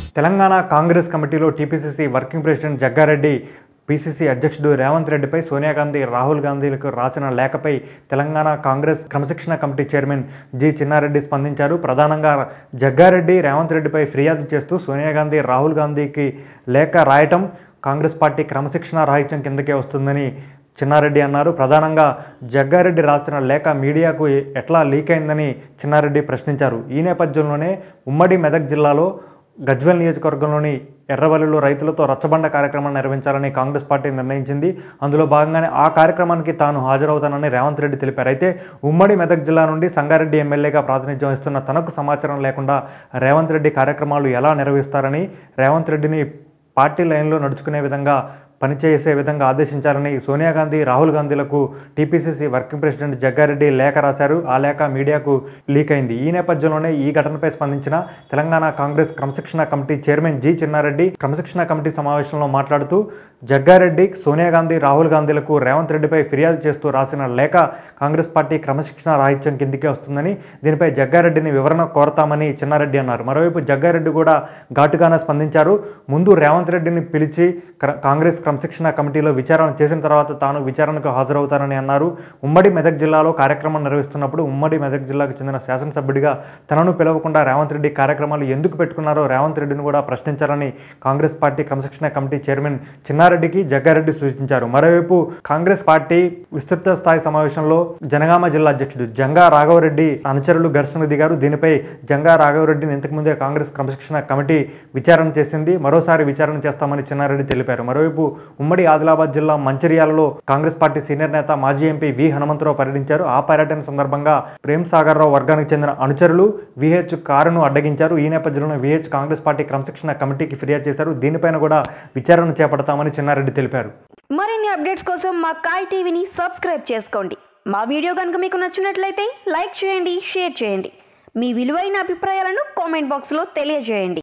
తెలంగాణ కాంగ్రెస్ కమిటీలో TPCC working president Jaggareddy PCC అధ్యక్షుడు రేవంత్ రెడ్డిపై సోనియా గాంధీ రాహుల్ గాంధీలకు రాసిన లేఖపై తెలంగాణ కాంగ్రెస్ క్రమశిక్షణ కమిటీ చైర్మన్ జి చిన్నారెడ్డి స్పందించారు ప్రధానంగా జగ్గారెడ్డి రేవంత్ రెడ్డిపై ఫిర్యాదు చేస్తూ సోనియా గాంధీ రాహుల్ గాంధీకి లేఖ రాయటం కాంగ్రెస్ పార్టీ క్రమశిక్షణ రాహిత్యం కిందకే వస్తుందని చిన్నారెడ్డి అన్నారు ప్రధానంగా జగ్గారెడ్డి రాసిన లేఖ మీడియాకు ఎట్లా లీక్ అయిందని చిన్నారెడ్డి ప్రశ్నించారు ఈ నేపథ్యంలోనే ఉమ్మడి మెదక్ జిల్లాలో గజ్వెల్ నియోజకవర్గంలోని ఎర్రవల్లిలో రైతులతో రచ్చబండ కార్యక్రమాన్ని నిర్వహించాలని కాంగ్రెస్ పార్టీ నిర్ణయించింది అందులో భాగంగానే ఆ కార్యక్రమానికి తాను హాజరవుతానని రేవంత్ రెడ్డి తెలిపారు అయితే ఉమ్మడి మెదక్ జిల్లా నుండి సంగారెడ్డి ఎమ్మెల్యేగా ప్రాతినిధ్యం వహిస్తున్న తనకు సమాచారం లేకుండా రేవంత్ రెడ్డి కార్యక్రమాలు ఎలా నిర్వహిస్తారని రేవంత్ రెడ్డిని పార్టీ లైన్లో నడుచుకునే విధంగా పనిచేసే విధంగా ఆదేశించాలని సోనియా గాంధీ రాహుల్ గాంధీలకు టీపీసీసీ వర్కింగ్ ప్రెసిడెంట్ జగ్గారెడ్డి లేఖ రాశారు ఆ లేఖ మీడియాకు లీక్ అయింది ఈ నేపథ్యంలోనే ఈ ఘటనపై స్పందించిన తెలంగాణ కాంగ్రెస్ క్రమశిక్షణ కమిటీ చైర్మన్ జి చిన్నారెడ్డి క్రమశిక్షణ కమిటీ సమావేశంలో మాట్లాడుతూ జగ్గారెడ్డి సోనియా గాంధీ రాహుల్ గాంధీలకు రేవంత్ రెడ్డిపై ఫిర్యాదు చేస్తూ రాసిన లేఖ కాంగ్రెస్ పార్టీ క్రమశిక్షణ రాహిత్యం కిందికే వస్తుందని దీనిపై జగ్గారెడ్డిని వివరణ కోరతామని చిన్నారెడ్డి అన్నారు మరోవైపు జగ్గారెడ్డి కూడా ఘాటుగానే స్పందించారు ముందు రేవంత్ రెడ్డిని పిలిచి క్ర- కాంగ్రెస్ క్రమశిక్షణ కమిటీలో విచారణ చేసిన తర్వాత తాను విచారణకు హాజరవుతానని అన్నారు ఉమ్మడి మెదక్ జిల్లాలో కార్యక్రమం నిర్వహిస్తున్నప్పుడు ఉమ్మడి మెదక్ జిల్లాకు చెందిన శాసనసభ్యుడిగా తనను పిలవకుండా రేవంత్ రెడ్డి కార్యక్రమాలు ఎందుకు పెట్టుకున్నారో రేవంత్ రెడ్డిని కూడా ప్రశ్నించాలని కాంగ్రెస్ పార్టీ క్రమశిక్షణ కమిటీ చైర్మన్ చిన్నారెడ్డికి జగ్గారెడ్డి సూచించారు మరోవైపు కాంగ్రెస్ పార్టీ విస్తృత స్థాయి సమావేశంలో జనగామ జిల్లా అధ్యక్షుడు జంగా రాఘవరెడ్డి అనుచరులు ఘర్షణ దిగారు దీనిపై జంగా రాఘవరెడ్డిని ఇంతకుముందే కాంగ్రెస్ క్రమశిక్షణ కమిటీ విచారణ చేసింది మరోసారి విచారణ చేస్తామని చిన్నారెడ్డి తెలిపారు మరోవైపు ఉమ్మడి ఆదిలాబాద్ జిల్లా మంచిర్యాలలో కాంగ్రెస్ పార్టీ సీనియర్ నేత మాజీ ఎంపీ వి హనుమంతరావు పర్యటించారు ఆ పర్యటన సందర్భంగా ప్రేమ్ సాగర్ రావు వర్గానికి చెందిన అనుచరులు విహెచ్ కారును అడ్డగించారు ఈ నేపథ్యంలో విహెచ్ కాంగ్రెస్ పార్టీ క్రమశిక్షణ కమిటీకి ఫిర్యాదు చేశారు దీనిపైన కూడా విచారణ చేపడతామని చిన్నారెడ్డి తెలిపారు మరిన్ని అప్డేట్స్ కోసం మా కాయ్ టీవీని సబ్స్క్రైబ్ చేసుకోండి మా వీడియో కనుక మీకు నచ్చినట్లయితే లైక్ చేయండి షేర్ చేయండి మీ విలువైన అభిప్రాయాలను కామెంట్ బాక్స్లో తెలియజేయండి